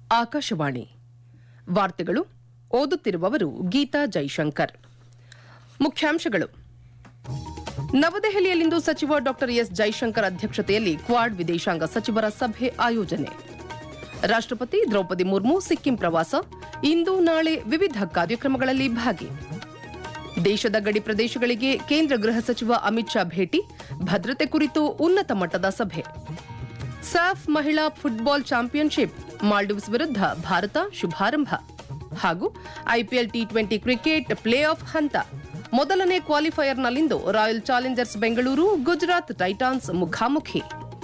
ಆಕಾಶವಾಣಿ ವಾರ್ತೆಗಳು ಓದುತ್ತಿರುವವರು ಗೀತಾ ಜೈಶಂಕರ್ ಮುಖ್ಯಾಂಶಗಳು ನವದೆಹಲಿಯಲ್ಲಿಂದು ಸಚಿವ ಡಾ ಎಸ್ ಜೈಶಂಕರ್ ಅಧ್ಯಕ್ಷತೆಯಲ್ಲಿ ಕ್ವಾಡ್ ವಿದೇಶಾಂಗ ಸಚಿವರ ಸಭೆ ಆಯೋಜನೆ ರಾಷ್ಟಪತಿ ದ್ರೌಪದಿ ಮುರ್ಮು ಸಿಕ್ಕಿಂ ಪ್ರವಾಸ ಇಂದು ನಾಳೆ ವಿವಿಧ ಕಾರ್ಯಕ್ರಮಗಳಲ್ಲಿ ಭಾಗಿ ದೇಶದ ಗಡಿ ಪ್ರದೇಶಗಳಿಗೆ ಕೇಂದ್ರ ಗೃಹ ಸಚಿವ ಅಮಿತ್ ಶಾ ಭೇಟಿ ಭದ್ರತೆ ಕುರಿತು ಉನ್ನತ ಮಟ್ಟದ ಸಭೆ ಸಾಫ್ ಮಹಿಳಾ ಫುಟ್ಬಾಲ್ ಚಾಂಪಿಯನ್ಶಿಪ್ ಮಾಲ್ಡೀವ್ಸ್ ವಿರುದ್ಧ ಭಾರತ ಶುಭಾರಂಭ ಹಾಗೂ IPL T twenty cricket play off ಹಂತ ಮೊದಲನೇ ಕ್ವಾಲಿಫೈಯರ್ನಲ್ಲಿಂದು Royal Challengers Bengaluru Gujarat Titans ಮುಖಾಮುಖಿ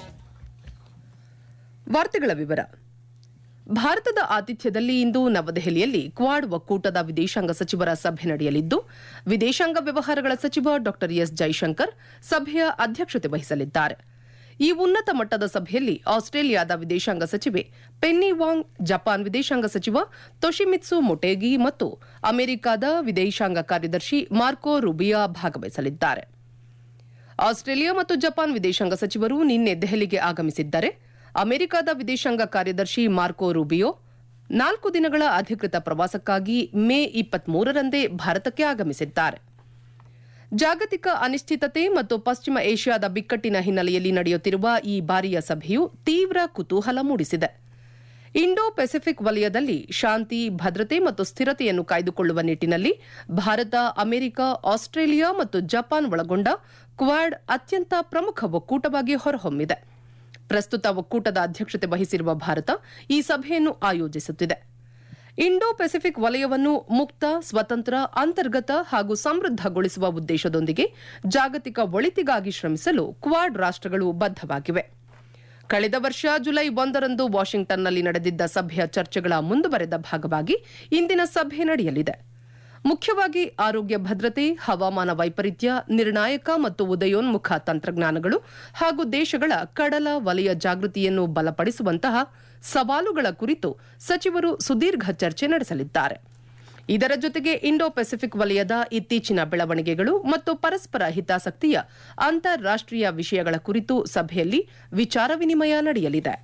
ವಾರ್ತೆಗಳ ವಿವರ ಭಾರತದ ಆತಿಥ್ಯದಲ್ಲಿ ಇಂದು ನವದೆಹಲಿಯಲ್ಲಿ ಕ್ವಾಡ್ ಒಕ್ಕೂಟದ ವಿದೇಶಾಂಗ ಸಚಿವರ ಸಭೆ ನಡೆಯಲಿದ್ದು ವಿದೇಶಾಂಗ ವ್ಯವಹಾರಗಳ ಸಚಿವ ಡಾ ಎಸ್ ಜೈಶಂಕರ್ ಸಭೆಯ ಅಧ್ಯಕ್ಷತೆ ವಹಿಸಲಿದ್ದಾರೆ ಈ ಉನ್ನತ ಮಟ್ಟದ ಸಭೆಯಲ್ಲಿ ಆಸ್ಟ್ರೇಲಿಯಾದ ವಿದೇಶಾಂಗ ಸಚಿವೆ ಪೆನ್ನಿ ವಾಂಗ್ ಜಪಾನ್ ವಿದೇಶಾಂಗ ಸಚಿವ ತೊಶಿಮಿತ್ಸು ಮೊಟೇಗಿ ಮತ್ತು ಅಮೆರಿಕದ ವಿದೇಶಾಂಗ ಕಾರ್ಯದರ್ಶಿ ಮಾರ್ಕೋ ರುಬಿಯಾ ಭಾಗವಹಿಸಲಿದ್ದಾರೆ ಆಸ್ಟ್ರೇಲಿಯಾ ಮತ್ತು ಜಪಾನ್ ವಿದೇಶಾಂಗ ಸಚಿವರು ನಿನ್ನೆ ದೆಹಲಿಗೆ ಆಗಮಿಸಿದ್ದರೆ ಅಮೆರಿಕದ ವಿದೇಶಾಂಗ ಕಾರ್ಯದರ್ಶಿ ಮಾರ್ಕೋ ರೂಬಿಯೋ ನಾಲ್ಕು ದಿನಗಳ ಅಧಿಕೃತ ಪ್ರವಾಸಕ್ಕಾಗಿ ಮೇ ಇಪ್ಪತ್ಮೂರರಂದೇ ಭಾರತಕ್ಕೆ ಆಗಮಿಸಿದ್ದಾರೆ ಜಾಗತಿಕ ಅನಿಶ್ಚಿತತೆ ಮತ್ತು ಪಶ್ಚಿಮ ಏಷ್ಯಾದ ಬಿಕ್ಕಟ್ಟಿನ ಹಿನ್ನೆಲೆಯಲ್ಲಿ ನಡೆಯುತ್ತಿರುವ ಈ ಬಾರಿಯ ಸಭೆಯು ತೀವ್ರ ಕುತೂಹಲ ಮೂಡಿಸಿದೆ ಇಂಡೋ ಪೆಸಿಫಿಕ್ ವಲಯದಲ್ಲಿ ಶಾಂತಿ ಭದ್ರತೆ ಮತ್ತು ಸ್ಥಿರತೆಯನ್ನು ಕಾಯ್ದುಕೊಳ್ಳುವ ನಿಟ್ಟಿನಲ್ಲಿ ಭಾರತ ಅಮೆರಿಕ ಆಸ್ಟ್ರೇಲಿಯಾ ಮತ್ತು ಜಪಾನ್ ಒಳಗೊಂಡ ಕ್ವಾಡ್ ಅತ್ಯಂತ ಪ್ರಮುಖ ಒಕ್ಕೂಟವಾಗಿ ಹೊರಹೊಮ್ಮಿದೆ ಪ್ರಸ್ತುತ ಒಕ್ಕೂಟದ ಅಧ್ಯಕ್ಷತೆ ವಹಿಸಿರುವ ಭಾರತ ಈ ಸಭೆಯನ್ನು ಆಯೋಜಿಸುತ್ತಿದೆ ಇಂಡೋ ಪೆಸಿಫಿಕ್ ವಲಯವನ್ನು ಮುಕ್ತ ಸ್ವತಂತ್ರ ಅಂತರ್ಗತ ಹಾಗೂ ಸಮೃದ್ಧಗೊಳಿಸುವ ಉದ್ದೇಶದೊಂದಿಗೆ ಜಾಗತಿಕ ಒಳಿತಿಗಾಗಿ ಶ್ರಮಿಸಲು ಕ್ವಾಡ್ ರಾಷ್ಟಗಳು ಬದ್ಧವಾಗಿವೆ ಕಳೆದ ವರ್ಷ ಜುಲೈ ಒಂದರಂದು ವಾಷಿಂಗ್ಟನ್ನಲ್ಲಿ ನಡೆದಿದ್ದ ಸಭೆಯ ಚರ್ಚೆಗಳ ಮುಂದುವರೆದ ಭಾಗವಾಗಿ ಇಂದಿನ ಸಭೆ ನಡೆಯಲಿದೆ ಮುಖ್ಯವಾಗಿ ಆರೋಗ್ಯ ಭದ್ರತೆ ಹವಾಮಾನ ವೈಪರೀತ್ಯ ನಿರ್ಣಾಯಕ ಮತ್ತು ಉದಯೋನ್ಮುಖ ತಂತ್ರಜ್ಞಾನಗಳು ಹಾಗೂ ದೇಶಗಳ ಕಡಲ ವಲಯ ಜಾಗೃತಿಯನ್ನು ಬಲಪಡಿಸುವಂತಹ ಸವಾಲುಗಳ ಕುರಿತು ಸಚಿವರು ಸುದೀರ್ಘ ಚರ್ಚೆ ನಡೆಸಲಿದ್ದಾರೆ ಇದರ ಜೊತೆಗೆ ಇಂಡೋ ಪೆಸಿಫಿಕ್ ವಲಯದ ಇತ್ತೀಚಿನ ಬೆಳವಣಿಗೆಗಳು ಮತ್ತು ಪರಸ್ಪರ ಹಿತಾಸಕ್ತಿಯ ಅಂತಾರಾಷ್ಟೀಯ ವಿಷಯಗಳ ಕುರಿತು ಸಭೆಯಲ್ಲಿ ವಿಚಾರ ವಿನಿಮಯ ನಡೆಯಲಿದೆ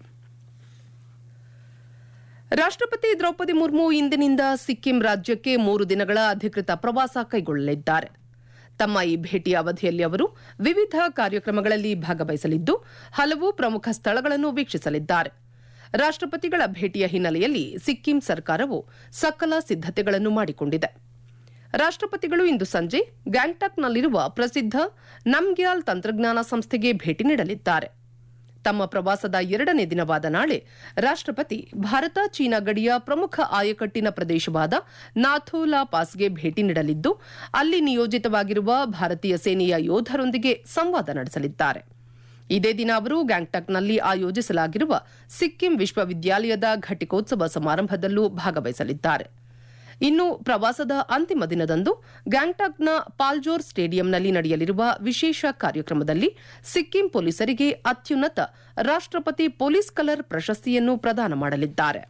ರಾಷ್ಟಪತಿ ದ್ರೌಪದಿ ಮುರ್ಮು ಇಂದಿನಿಂದ ಸಿಕ್ಕಿಂ ರಾಜ್ಯಕ್ಕೆ ಮೂರು ದಿನಗಳ ಅಧಿಕೃತ ಪ್ರವಾಸ ಕೈಗೊಳ್ಳಲಿದ್ದಾರೆ ತಮ್ಮ ಈ ಭೇಟಿಯ ಅವಧಿಯಲ್ಲಿ ಅವರು ವಿವಿಧ ಕಾರ್ಯಕ್ರಮಗಳಲ್ಲಿ ಭಾಗವಹಿಸಲಿದ್ದು ಹಲವು ಪ್ರಮುಖ ಸ್ಥಳಗಳನ್ನು ವೀಕ್ಷಿಸಲಿದ್ದಾರೆ ರಾಷ್ಟಪತಿಗಳ ಭೇಟಿಯ ಹಿನ್ನೆಲೆಯಲ್ಲಿ ಸಿಕ್ಕಿಂ ಸರ್ಕಾರವು ಸಕಲ ಸಿದ್ದತೆಗಳನ್ನು ಮಾಡಿಕೊಂಡಿದೆ ರಾಷ್ಟಪತಿಗಳು ಇಂದು ಸಂಜೆ ಗ್ಯಾಂಗ್ಟಾಕ್ನಲ್ಲಿರುವ ಪ್ರಸಿದ್ಧ ನಮ್ಗ್ಯಾಲ್ ತಂತ್ರಜ್ಞಾನ ಸಂಸ್ಥೆಗೆ ಭೇಟಿ ನೀಡಲಿದ್ದಾರೆ ತಮ್ಮ ಪ್ರವಾಸದ ಎರಡನೇ ದಿನವಾದ ನಾಳೆ ರಾಷ್ಟಪತಿ ಭಾರತ ಚೀನಾ ಗಡಿಯ ಪ್ರಮುಖ ಆಯಕಟ್ಟಿನ ಪ್ರದೇಶವಾದ ನಾಥೋಲಾ ಪಾಸ್ಗೆ ಭೇಟಿ ನೀಡಲಿದ್ದು ಅಲ್ಲಿ ನಿಯೋಜಿತವಾಗಿರುವ ಭಾರತೀಯ ಸೇನೆಯ ಯೋಧರೊಂದಿಗೆ ಸಂವಾದ ನಡೆಸಲಿದ್ದಾರೆ ಇದೇ ದಿನ ಅವರು ಗ್ಯಾಂಗ್ಟಾಕ್ನಲ್ಲಿ ಆಯೋಜಿಸಲಾಗಿರುವ ಸಿಕ್ಕಿಂ ವಿಶ್ವವಿದ್ಯಾಲಯದ ಘಟಿಕೋತ್ಸವ ಸಮಾರಂಭದಲ್ಲೂ ಭಾಗವಹಿಸಲಿದ್ದಾರೆ ಇನ್ನು ಪ್ರವಾಸದ ಅಂತಿಮ ದಿನದಂದು ಗ್ಯಾಂಗ್ಟಾಕ್ನ ಪಾಲ್ಜೋರ್ ಸ್ಟೇಡಿಯಂನಲ್ಲಿ ನಡೆಯಲಿರುವ ವಿಶೇಷ ಕಾರ್ಯಕ್ರಮದಲ್ಲಿ ಸಿಕ್ಕಿಂ ಪೊಲೀಸರಿಗೆ ಅತ್ಯುನ್ನತ ರಾಷ್ಟಪತಿ ಪೊಲೀಸ್ ಕಲರ್ ಪ್ರಶಸ್ತಿಯನ್ನು ಪ್ರದಾನ ಮಾಡಲಿದ್ದಾರೆ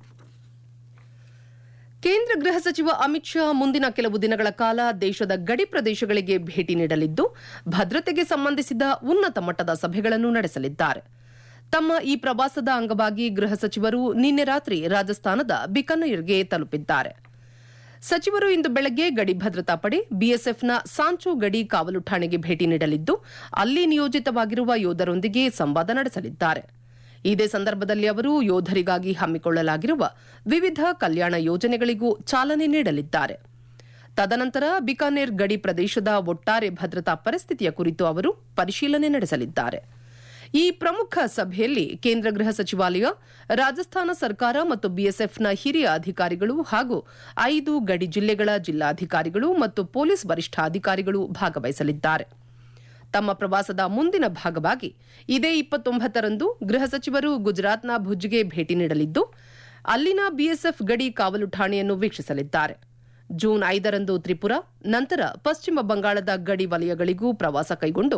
ಕೇಂದ್ರ ಗೃಹ ಸಚಿವ ಅಮಿತ್ ಶಾ ಮುಂದಿನ ಕೆಲವು ದಿನಗಳ ಕಾಲ ದೇಶದ ಗಡಿ ಪ್ರದೇಶಗಳಿಗೆ ಭೇಟಿ ನೀಡಲಿದ್ದು ಭದ್ರತೆಗೆ ಸಂಬಂಧಿಸಿದ ಉನ್ನತ ಮಟ್ಟದ ಸಭೆಗಳನ್ನು ನಡೆಸಲಿದ್ದಾರೆ ತಮ್ಮ ಈ ಪ್ರವಾಸದ ಅಂಗವಾಗಿ ಗೃಹ ಸಚಿವರು ನಿನ್ನೆ ರಾತ್ರಿ ರಾಜಸ್ಥಾನದ ಬಿಕನೇರ್ಗೆ ತಲುಪಿದ್ದಾರೆ ಸಚಿವರು ಇಂದು ಬೆಳಗ್ಗೆ ಗಡಿ ಭದ್ರತಾ ಪಡೆ ಬಿಎಸ್ಎಫ್ನ ಸಾಂಚೋ ಗಡಿ ಕಾವಲು ಠಾಣೆಗೆ ಭೇಟಿ ನೀಡಲಿದ್ದು ಅಲ್ಲಿ ನಿಯೋಜಿತವಾಗಿರುವ ಯೋಧರೊಂದಿಗೆ ಸಂವಾದ ನಡೆಸಲಿದ್ದಾರೆ ಇದೇ ಸಂದರ್ಭದಲ್ಲಿ ಅವರು ಯೋಧರಿಗಾಗಿ ಹಮ್ಮಿಕೊಳ್ಳಲಾಗಿರುವ ವಿವಿಧ ಕಲ್ಯಾಣ ಯೋಜನೆಗಳಿಗೂ ಚಾಲನೆ ನೀಡಲಿದ್ದಾರೆ ತದನಂತರ ಬಿಕಾನೇರ್ ಗಡಿ ಪ್ರದೇಶದ ಒಟ್ಟಾರೆ ಭದ್ರತಾ ಪರಿಸ್ಥಿತಿಯ ಕುರಿತು ಅವರು ಪರಿಶೀಲನೆ ನಡೆಸಲಿದ್ದಾರೆ ಈ ಪ್ರಮುಖ ಸಭೆಯಲ್ಲಿ ಕೇಂದ್ರ ಗೃಹ ಸಚಿವಾಲಯ ರಾಜಸ್ಥಾನ ಸರ್ಕಾರ ಮತ್ತು ಬಿಎಸ್ಎಫ್ನ ಹಿರಿಯ ಅಧಿಕಾರಿಗಳು ಹಾಗೂ ಐದು ಗಡಿ ಜಿಲ್ಲೆಗಳ ಜಿಲ್ಲಾಧಿಕಾರಿಗಳು ಮತ್ತು ಪೊಲೀಸ್ ವರಿಷ್ಠಾಧಿಕಾರಿಗಳು ಭಾಗವಹಿಸಲಿದ್ದಾರೆ ತಮ್ಮ ಪ್ರವಾಸದ ಮುಂದಿನ ಭಾಗವಾಗಿ ಇದೇ ಇಪ್ಪತ್ತೊಂಬತ್ತರಂದು ಗೃಹ ಸಚಿವರು ಗುಜರಾತ್ನ ಭುಜ್ಗೆ ಭೇಟಿ ನೀಡಲಿದ್ದು ಅಲ್ಲಿನ ಬಿಎಸ್ಎಫ್ ಗಡಿ ಕಾವಲು ಠಾಣೆಯನ್ನು ವೀಕ್ಷಿಸಲಿದ್ದಾರೆ ಜೂನ್ ಐದರಂದು ತ್ರಿಪುರಾ ನಂತರ ಪಶ್ಚಿಮ ಬಂಗಾಳದ ಗಡಿ ವಲಯಗಳಿಗೂ ಪ್ರವಾಸ ಕೈಗೊಂಡು